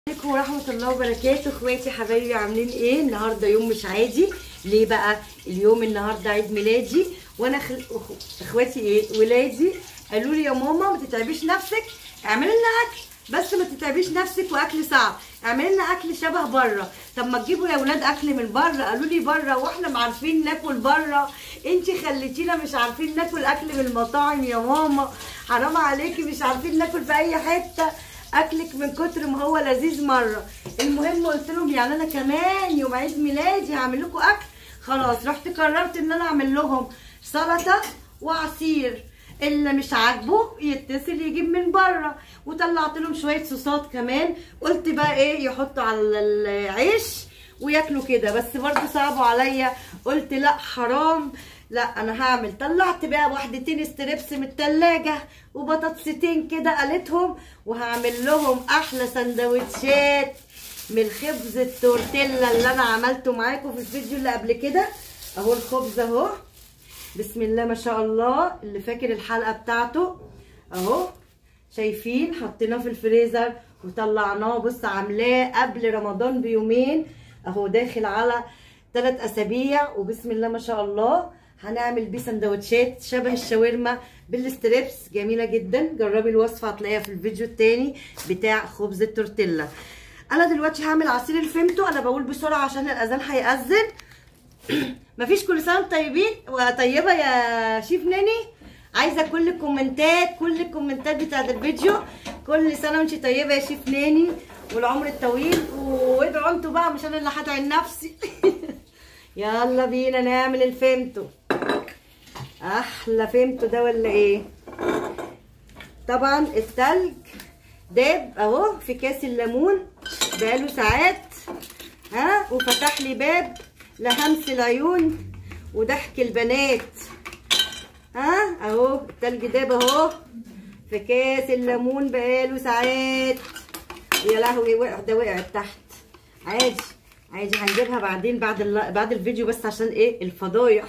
عليكم ورحمة الله وبركاته اخواتي حبايبي عاملين ايه النهارده يوم مش عادي ليه بقى اليوم النهارده عيد ميلادي وانا خل... أخ- اخواتي ايه ولادي قالوا لي يا ماما ما تتعبيش نفسك اعملي لنا اكل بس ما تتعبيش نفسك واكل صعب اعملي لنا اكل شبه بره طب ما تجيبوا يا ولاد اكل من بره قالوا لي بره واحنا ما عارفين ناكل بره انت خليتينا مش عارفين ناكل اكل من المطاعم يا ماما حرام عليكي مش عارفين ناكل في اي حته اكلك من كتر ما هو لذيذ مره المهم قلت لهم يعني انا كمان يوم عيد ميلادي هعمل لكم اكل خلاص رحت قررت ان انا اعمل لهم سلطه وعصير اللي مش عاجبه يتصل يجيب من بره وطلعت لهم شويه صوصات كمان قلت بقى ايه يحطوا على العيش وياكلوا كده بس برضه صعبوا عليا قلت لا حرام لا انا هعمل طلعت بقى واحدتين ستريبس من التلاجة وبطاطستين كده قلتهم وهعمل لهم احلى سندوتشات من خبز التورتيلا اللي انا عملته معاكم في الفيديو اللي قبل كده اهو الخبز اهو بسم الله ما شاء الله اللي فاكر الحلقه بتاعته اهو شايفين حطيناه في الفريزر وطلعناه بص عاملاه قبل رمضان بيومين اهو داخل على ثلاث اسابيع وبسم الله ما شاء الله هنعمل بيه سندوتشات شبه الشاورما بالستريبس جميله جدا جربي الوصفه هتلاقيها في الفيديو التاني بتاع خبز التورتيلا انا دلوقتي هعمل عصير الفيمتو انا بقول بسرعه عشان الاذان هيأذن مفيش كل سنه وانتم طيبين وطيبه يا شيف ناني عايزه كل الكومنتات كل الكومنتات بتاعت الفيديو كل سنه وانت طيبه يا شيف ناني والعمر الطويل وادعوا انتوا بقى مش انا اللي هدعي نفسي يلا بينا نعمل الفيمتو احلى فيمتو ده ولا ايه طبعا التلج داب اهو في كاس الليمون بقاله ساعات ها وفتح لي باب لهمس العيون وضحك البنات ها اهو التلج داب اهو في كاس الليمون بقاله ساعات يا لهوي واحده وقعت تحت عادي عادي هنجيبها بعدين بعد ال... بعد الفيديو بس عشان ايه الفضايح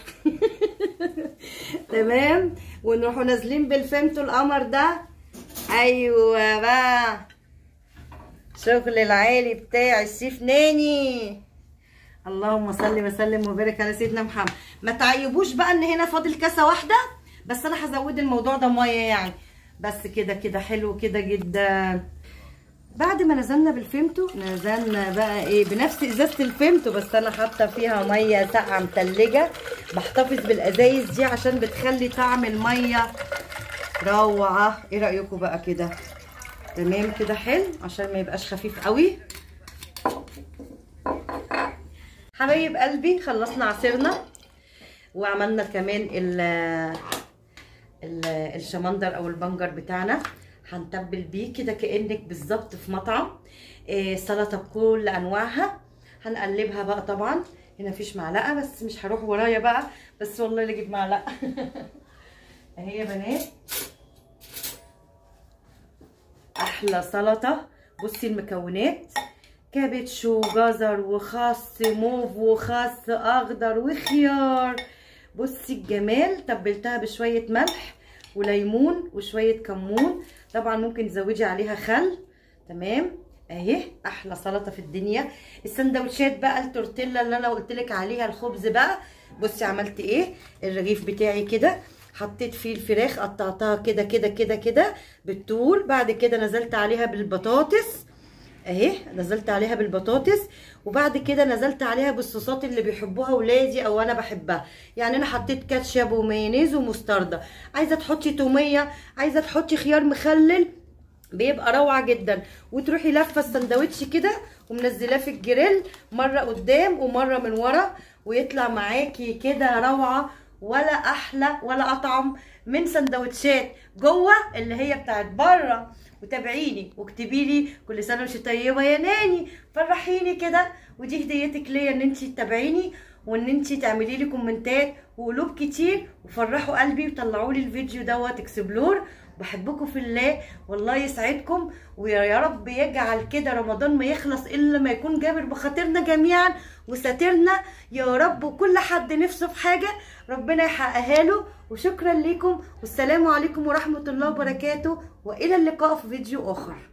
تمام ونروحوا نازلين بالفيمتو القمر ده ايوه بقى شغل العالي بتاع الشيف ناني اللهم صل وسلم وبارك على سيدنا محمد ما تعيبوش بقى ان هنا فاضل كاسه واحده بس انا هزود الموضوع ده ميه يعني بس كده كده حلو كده جدا بعد ما نزلنا بالفيمتو نزلنا بقى ايه بنفس ازازه الفيمتو بس انا حاطه فيها ميه ساقعه متلجه بحتفظ بالازايز دي عشان بتخلي طعم الميه روعه ايه رايكم بقى كده تمام كده حلو عشان ما يبقاش خفيف قوي حبايب قلبي خلصنا عصيرنا وعملنا كمان ال ال الشمندر او البنجر بتاعنا هنتبل بيه كده كانك بالظبط في مطعم إيه سلطه بكل انواعها هنقلبها بقى طبعا هنا مفيش معلقه بس مش هروح ورايا بقى بس والله اللي اجيب معلقه اهي يا بنات احلى سلطه بصي المكونات كابتش وجزر وخس موف وخس اخضر وخيار بصي الجمال تبلتها بشويه ملح وليمون وشويه كمون طبعا ممكن تزودي عليها خل تمام اهي احلى سلطه في الدنيا السندوتشات بقى التورتيلا اللي انا قلت لك عليها الخبز بقى بصي عملت ايه الرغيف بتاعي كده حطيت فيه الفراخ قطعتها كده كده كده كده بالطول بعد كده نزلت عليها بالبطاطس اهي نزلت عليها بالبطاطس وبعد كده نزلت عليها بالصوصات اللي بيحبوها ولادي او انا بحبها يعني انا حطيت كاتشب ومايونيز ومستردة عايزه تحطي توميه عايزه تحطي خيار مخلل بيبقى روعه جدا وتروحي لفه السندوتش كده ومنزلاه في الجريل مره قدام ومره من ورا ويطلع معاكي كده روعه ولا احلى ولا اطعم من سندوتشات جوه اللي هي بتاعت بره وتابعيني واكتبي لي كل سنه وانت طيبه يا ناني فرحيني كده ودي هديتك ليا ان انت تتابعيني وان انت تعملي لي كومنتات وقلوب كتير وفرحوا قلبي وطلعوا لي الفيديو دوت اكسبلور بحبكم في الله والله يسعدكم ويا رب يجعل كده رمضان ما يخلص الا ما يكون جابر بخاطرنا جميعا وساترنا يا رب وكل حد نفسه في حاجه ربنا يحققها له وشكرا لكم والسلام عليكم ورحمه الله وبركاته والى اللقاء في فيديو اخر